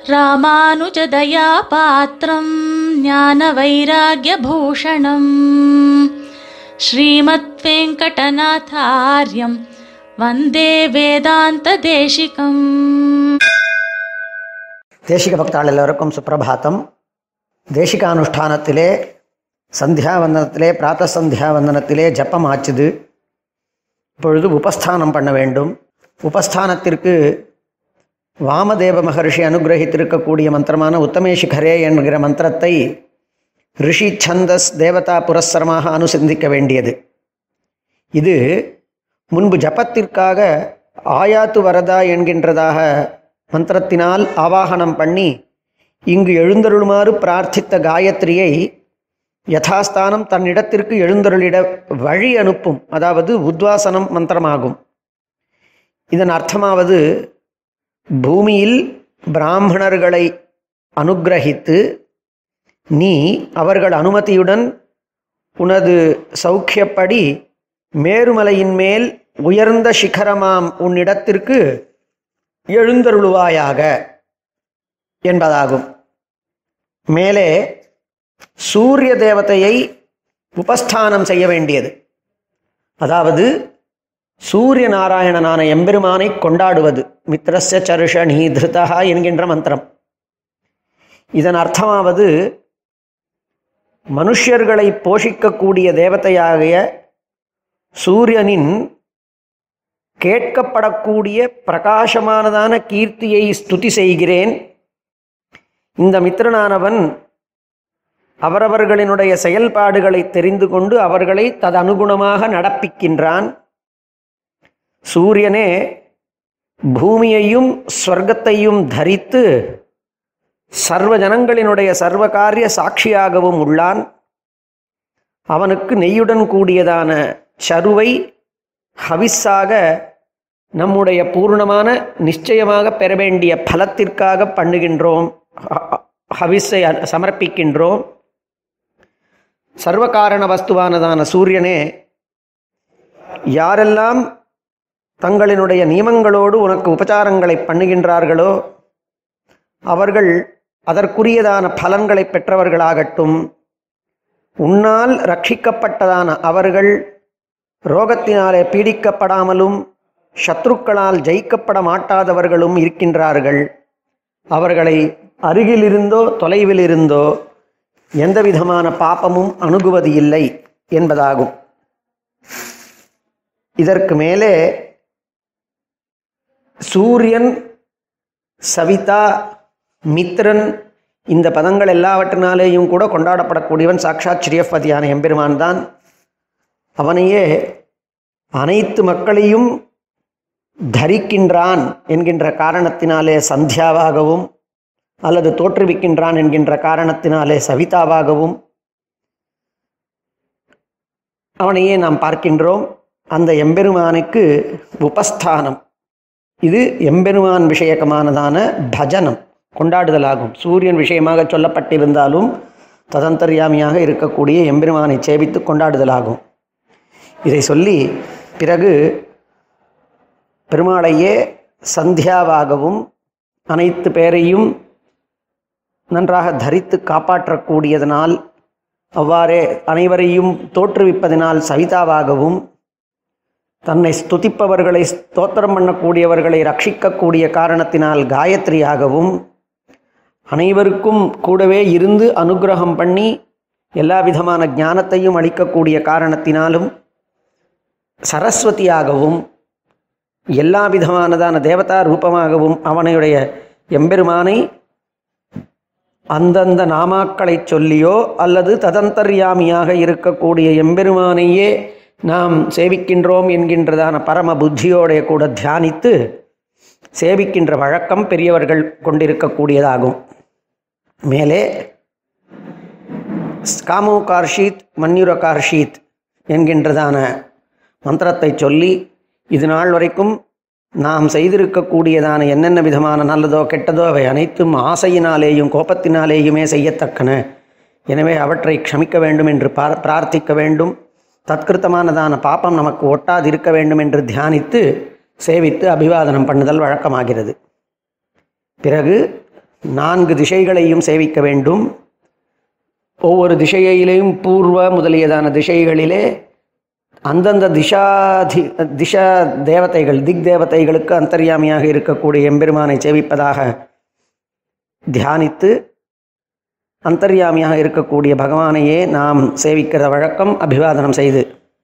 ராமானுஜதயா பாத்திரம் ஞான வைராகியபூஷணம் ஸ்ரீமத் வெங்கடநாதாரியம் வந்தே வேதாந்த தேசிகம் தேசிக பக்தாள் எல்லோருக்கும் சுப்பிரபாத்தம் தேசிகானுஷ்டானத்திலே சந்தியாவந்தனத்திலே பிராத்த சந்தியாவந்தனத்திலே ஜப்பம் ஆச்சுது இப்பொழுது உபஸ்தானம் பண்ண வேண்டும் உபஸ்தானத்திற்கு வாமதேவ மகர்ஷி அனுகிரகித்திருக்கக்கூடிய மந்திரமான உத்தமேஷிகரே என்கிற மந்திரத்தை ரிஷி சந்தஸ் தேவதா புரஸ்சரமாக அனுசந்திக்க வேண்டியது இது முன்பு ஜபத்திற்காக ஆயாத்து வரதா என்கின்றதாக மந்திரத்தினால் ஆவாகனம் பண்ணி இங்கு எழுந்தருளுமாறு பிரார்த்தித்த காயத்ரியை யதாஸ்தானம் தன்னிடத்திற்கு எழுந்தருளிட வழி அனுப்பும் அதாவது உத்வாசனம் மந்திரமாகும் இதன் அர்த்தமாவது பூமியில் பிராமணர்களை அனுக்கிரகித்து நீ அவர்கள் அனுமதியுடன் உனது சௌக்கியப்படி மேருமலையின் மேல் உயர்ந்த சிகரமாம் உன்னிடத்திற்கு எழுந்தருளுவாயாக என்பதாகும் மேலே சூரிய தேவதையை உபஸ்தானம் செய்ய வேண்டியது அதாவது சூரிய நாராயணனான எம்பெருமானை கொண்டாடுவது மித்ரஸ்ய சருஷ நீதிருதா என்கின்ற மந்திரம் இதன் அர்த்தமாவது மனுஷர்களை போஷிக்கக்கூடிய தேவதையாகிய சூரியனின் கேட்கப்படக்கூடிய பிரகாசமானதான கீர்த்தியை ஸ்துதி செய்கிறேன் இந்த மித்திரனானவன் அவரவர்களினுடைய செயல்பாடுகளை தெரிந்து கொண்டு அவர்களை ததனுகுணமாக நடப்பிக்கின்றான் சூரியனே பூமியையும் ஸ்வர்க்கத்தையும் தரித்து சர்வ ஜனங்களினுடைய சர்வகாரிய சாட்சியாகவும் உள்ளான் அவனுக்கு நெய்யுடன் கூடியதான சருவை ஹவிஸாக நம்முடைய பூர்ணமான நிச்சயமாக பெற வேண்டிய பலத்திற்காக பண்ணுகின்றோம் ஹ- ஹவிஸை அ- சமர்ப்பிக்கின்றோம் சர்வகாரண வஸ்துவானதான சூரியனே யாரெல்லாம் தங்களினுடைய நியமங்களோடு உனக்கு உபச்சாரங்களை பண்ணுகின்றார்களோ அவர்கள் அதற்குரியதான பலன்களை பெற்றவர்களாகட்டும் உன்னால் ரட்சிக்கப்பட்டதான அவர்கள் ரோகத்தினாலே பீடிக்கப்படாமலும் சத்ருக்களால் ஜெயிக்கப்பட மாட்டாதவர்களும் இருக்கின்றார்கள் அவர்களை அருகிலிருந்தோ தொலைவிலிருந்தோ எந்த விதமான பாப்பமும் அணுகுவது இல்லை என்பதாகும் இதற்கு மேலே சூரியன் சவிதா மித்ரன் இந்த பதங்கள் எல்லாவற்றினாலேயும் கூட கொண்டாடப்படக்கூடியவன் சாக்ஷாத் ஸ்ரீயப்பதியான எம்பெருமான் தான் அவனையே அனைத்து மக்களையும் தரிக்கின்றான் என்கின்ற காரணத்தினாலே சந்தியாவாகவும் அல்லது தோற்றுவிக்கின்றான் என்கின்ற காரணத்தினாலே சவிதாவாகவும் அவனையே நாம் பார்க்கின்றோம் அந்த எம்பெருமானுக்கு உபஸ்தானம் இது எம்பெருமான் விஷயகமானதான பஜனம் கொண்டாடுதலாகும் சூரியன் விஷயமாக சொல்லப்பட்டிருந்தாலும் ததந்தர்யாமியாக இருக்கக்கூடிய எம்பெருமானை சேவித்து கொண்டாடுதலாகும் இதை சொல்லி பிறகு பெருமாளையே சந்தியாவாகவும் அனைத்து பேரையும் நன்றாக தரித்து காப்பாற்றக்கூடியதனால் அவ்வாறே அனைவரையும் தோற்றுவிப்பதனால் சவிதாவாகவும் தன்னை ஸ்துதிப்பவர்களை ஸ்தோத்திரம் பண்ணக்கூடியவர்களை ரட்சிக்கக்கூடிய காரணத்தினால் காயத்ரியாகவும் அனைவருக்கும் கூடவே இருந்து அனுக்கிரகம் பண்ணி எல்லா விதமான ஞானத்தையும் அளிக்கக்கூடிய காரணத்தினாலும் சரஸ்வதியாகவும் எல்லா விதமானதான தேவதா ரூபமாகவும் அவனுடைய எம்பெருமானை அந்தந்த நாமாக்களை சொல்லியோ அல்லது ததந்தர்யாமியாக இருக்கக்கூடிய எம்பெருமானையே நாம் சேவிக்கின்றோம் என்கின்றதான பரம புத்தியோடைய கூட தியானித்து சேவிக்கின்ற வழக்கம் பெரியவர்கள் கொண்டிருக்கக்கூடியதாகும் மேலே காமோ கார்ஷீத் மன்யுர கார்ஷீத் என்கின்றதான மந்திரத்தை சொல்லி இது நாள் வரைக்கும் நாம் செய்திருக்கக்கூடியதான என்னென்ன விதமான நல்லதோ கெட்டதோ அவை அனைத்தும் ஆசையினாலேயும் கோபத்தினாலேயுமே செய்யத்தக்கன எனவே அவற்றை க்ஷமிக்க வேண்டும் என்று பார் பிரார்த்திக்க வேண்டும் தத்கிருத்தமானதான பாப்பம் நமக்கு ஒட்டாதிருக்க வேண்டும் என்று தியானித்து சேவித்து அபிவாதனம் பண்ணுதல் வழக்கமாகிறது பிறகு நான்கு திசைகளையும் சேவிக்க வேண்டும் ஒவ்வொரு திசையிலேயும் பூர்வ முதலியதான திசைகளிலே அந்தந்த திசாதி திசா தேவதைகள் திக் தேவதைகளுக்கு அந்தர்யாமியாக இருக்கக்கூடிய எம்பெருமானை சேவிப்பதாக தியானித்து அந்தர்யாமியாக இருக்கக்கூடிய பகவானையே நாம் சேவிக்கிற வழக்கம் அபிவாதனம் செய்து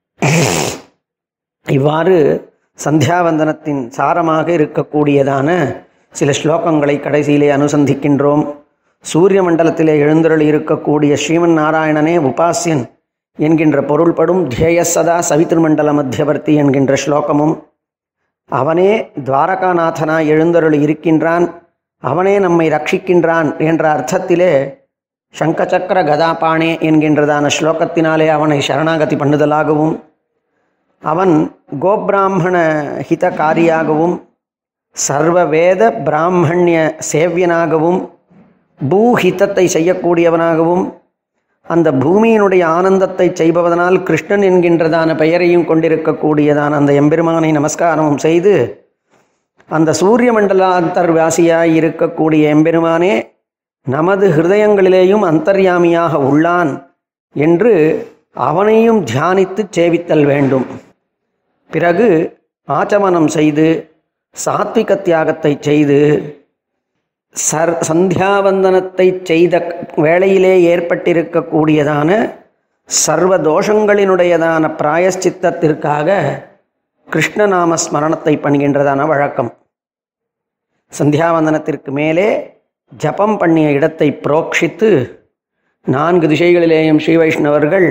இவ்வாறு சந்தியாவந்தனத்தின் சாரமாக இருக்கக்கூடியதான சில ஸ்லோகங்களை கடைசியிலே அனுசந்திக்கின்றோம் சூரிய மண்டலத்திலே எழுந்தருளி இருக்கக்கூடிய ஸ்ரீமன் நாராயணனே உபாசியன் என்கின்ற பொருள்படும் தியேயசதா சவித்ருமண்டல மத்தியவர்த்தி என்கின்ற ஸ்லோகமும் அவனே துவாரகாநாதனாய் எழுந்தருளி இருக்கின்றான் அவனே நம்மை ரட்சிக்கின்றான் என்ற அர்த்தத்திலே சங்கச்சக்கர கதாபாணே என்கின்றதான ஸ்லோகத்தினாலே அவனை சரணாகதி பண்ணுதலாகவும் அவன் கோபிராமண ஹிதகாரியாகவும் சர்வ வேத பிராமணிய சேவியனாகவும் பூஹிதத்தை செய்யக்கூடியவனாகவும் அந்த பூமியினுடைய ஆனந்தத்தை செய்பவதனால் கிருஷ்ணன் என்கின்றதான பெயரையும் கொண்டிருக்கக்கூடியதான அந்த எம்பெருமானை நமஸ்காரமும் செய்து அந்த சூரிய மண்டலாந்தர்வாசியாய் இருக்கக்கூடிய எம்பெருமானே நமது ஹிருதயங்களிலேயும் அந்தர்யாமியாக உள்ளான் என்று அவனையும் தியானித்து சேவித்தல் வேண்டும் பிறகு ஆச்சமனம் செய்து சாத்விக தியாகத்தை செய்து சர் சந்தியாவந்தனத்தை செய்த வேளையிலே ஏற்பட்டிருக்கக்கூடியதான சர்வ தோஷங்களினுடையதான பிராயஷ்சித்தத்திற்காக கிருஷ்ணநாம ஸ்மரணத்தை பண்ணுகின்றதான வழக்கம் சந்தியாவந்தனத்திற்கு மேலே ஜபம் பண்ணிய இடத்தை புரோக்ஷித்து நான்கு திசைகளிலேயும் ஸ்ரீ வைஷ்ணவர்கள்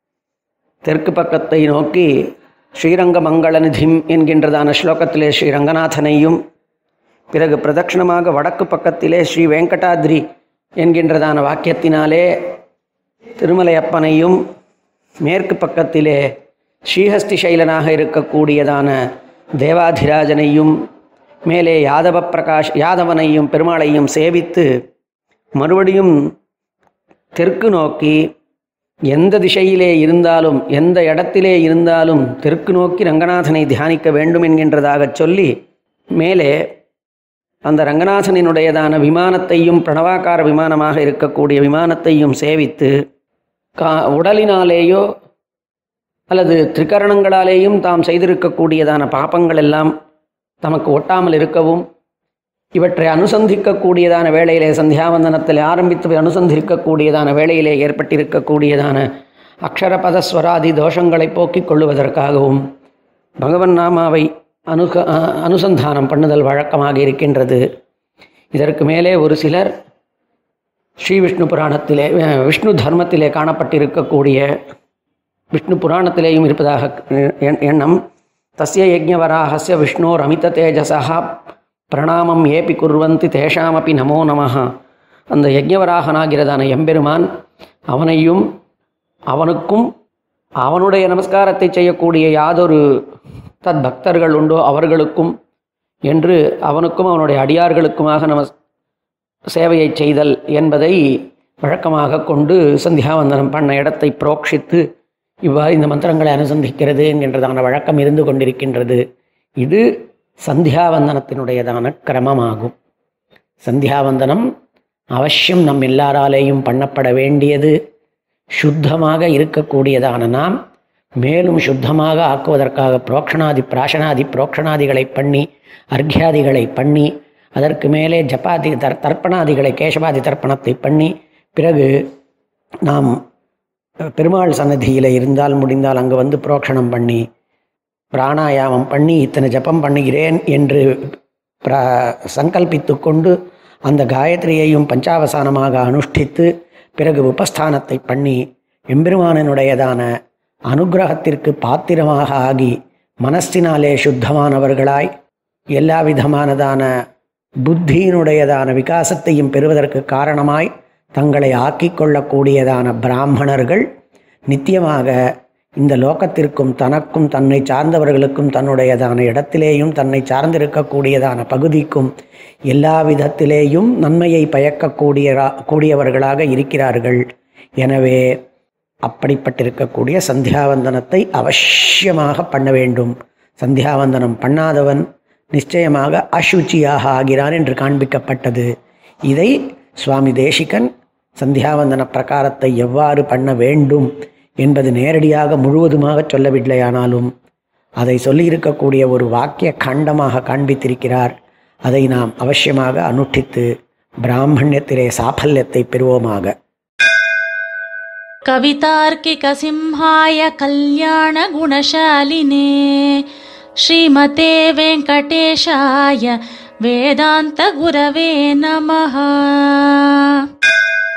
தெற்கு பக்கத்தை நோக்கி ஸ்ரீரங்க மங்களநிதிம் என்கின்றதான ஸ்லோகத்திலே ஸ்ரீ ரங்கநாதனையும் பிறகு பிரதட்சிணமாக வடக்கு பக்கத்திலே ஸ்ரீ வெங்கடாத்ரி என்கின்றதான வாக்கியத்தினாலே திருமலையப்பனையும் மேற்கு பக்கத்திலே ஸ்ரீஹஸ்தி சைலனாக இருக்கக்கூடியதான தேவாதிராஜனையும் மேலே யாதவ பிரகாஷ் யாதவனையும் பெருமாளையும் சேவித்து மறுபடியும் தெற்கு நோக்கி எந்த திசையிலே இருந்தாலும் எந்த இடத்திலே இருந்தாலும் தெற்கு நோக்கி ரங்கநாதனை தியானிக்க வேண்டும் என்கின்றதாகச் சொல்லி மேலே அந்த ரங்கநாதனினுடையதான விமானத்தையும் பிரணவாக்கார விமானமாக இருக்கக்கூடிய விமானத்தையும் சேவித்து கா உடலினாலேயோ அல்லது திரிகரணங்களாலேயும் தாம் செய்திருக்கக்கூடியதான பாபங்கள் எல்லாம் தமக்கு ஒட்டாமல் இருக்கவும் இவற்றை அனுசந்திக்கக்கூடியதான வேளையிலே சந்தியாவந்தனத்தில் ஆரம்பித்து அனுசந்திக்கக்கூடியதான வேளையிலே ஏற்பட்டிருக்கக்கூடியதான அக்ஷரபதஸ்வராதி தோஷங்களை போக்கிக் கொள்ளுவதற்காகவும் பகவன் நாமாவை அனுக அ- அனுசந்தானம் பண்ணுதல் வழக்கமாக இருக்கின்றது இதற்கு மேலே ஒரு சிலர் ஸ்ரீ விஷ்ணு புராணத்திலே அஹ், விஷ்ணு தர்மத்திலே காணப்பட்டிருக்கக்கூடிய விஷ்ணு புராணத்திலேயும் இருப்பதாக எண்- எண்ணம் தஸ்ய யஜ்ஞவராகஸ்ய விஷ்ணோர் அமித தேஜசா பிரணாமம் ஏபி குர்வந்தி தேஷாமப்பி நமோ நமஹ அந்த யஜ்ஞவராகனாகிறதான எம்பெருமான் அவனையும் அவனுக்கும் அவனுடைய நமஸ்காரத்தை செய்யக்கூடிய யாதொரு தத் பக்தர்கள் உண்டோ அவர்களுக்கும் என்று அவனுக்கும் அவனுடைய அடியார்களுக்குமாக நம சேவையை செய்தல் என்பதை வழக்கமாக கொண்டு சந்தியாவந்தனம் பண்ண இடத்தை புரோக்ஷித்து இவ்வாறு இந்த மந்திரங்களை அனுசந்திக்கிறது என்கின்றதான வழக்கம் இருந்து கொண்டிருக்கின்றது இது சந்தியாவந்தனத்தினுடையதான கிரமமாகும் சந்தியாவந்தனம் அவசியம் நம் எல்லாராலேயும் பண்ணப்பட வேண்டியது சுத்தமாக இருக்கக்கூடியதான நாம் மேலும் சுத்தமாக ஆக்குவதற்காக புரோக்ஷணாதி பிராசனாதி புரோக்ஷணாதிகளை பண்ணி அர்க்யாதிகளை பண்ணி அதற்கு மேலே ஜப்பாதி தர் தர்ப்பணாதிகளை கேசவாதி தர்ப்பணத்தை பண்ணி பிறகு நாம் பெருமாள் சன்னதியில் இருந்தால் முடிந்தால் அங்கு வந்து புரோக்ஷணம் பண்ணி பிராணாயாமம் பண்ணி இத்தனை ஜபம் பண்ணுகிறேன் என்று பிர சங்கல்பித்து கொண்டு அந்த காயத்ரியையும் பஞ்சாவசானமாக அனுஷ்டித்து பிறகு உபஸ்தானத்தை பண்ணி எம்பெருமானனுடையதான அனுக்கிரகத்திற்கு பாத்திரமாக ஆகி மனஸ்தினாலே சுத்தமானவர்களாய் எல்லா விதமானதான புத்தியினுடையதான விகாசத்தையும் பெறுவதற்கு காரணமாய் தங்களை ஆக்கிக் கொள்ளக்கூடியதான பிராமணர்கள் நித்தியமாக இந்த லோகத்திற்கும் தனக்கும் தன்னை சார்ந்தவர்களுக்கும் தன்னுடையதான இடத்திலேயும் தன்னை சார்ந்திருக்கக்கூடியதான பகுதிக்கும் எல்லா விதத்திலேயும் நன்மையை பயக்கக்கூடிய கூடியவர்களாக இருக்கிறார்கள் எனவே அப்படிப்பட்டிருக்கக்கூடிய சந்தியாவந்தனத்தை அவசியமாக பண்ண வேண்டும் சந்தியாவந்தனம் பண்ணாதவன் நிச்சயமாக அசுச்சியாக ஆகிறான் என்று காண்பிக்கப்பட்டது இதை சுவாமி தேசிகன் சந்தியாவந்தன பிரகாரத்தை எவ்வாறு பண்ண வேண்டும் என்பது நேரடியாக முழுவதுமாக சொல்லவில்லையானாலும் அதை சொல்லியிருக்கக்கூடிய ஒரு வாக்கிய கண்டமாக காண்பித்திருக்கிறார் அதை நாம் அவசியமாக அனுஷ்டித்து பிராமணியத்திலே சாஃபல்யத்தை பெறுவோமாக कवितार्किकसिंहाय कल्याणगुणशालिने श्रीमते वेङ्कटेशाय वेदान्तगुरवे नमः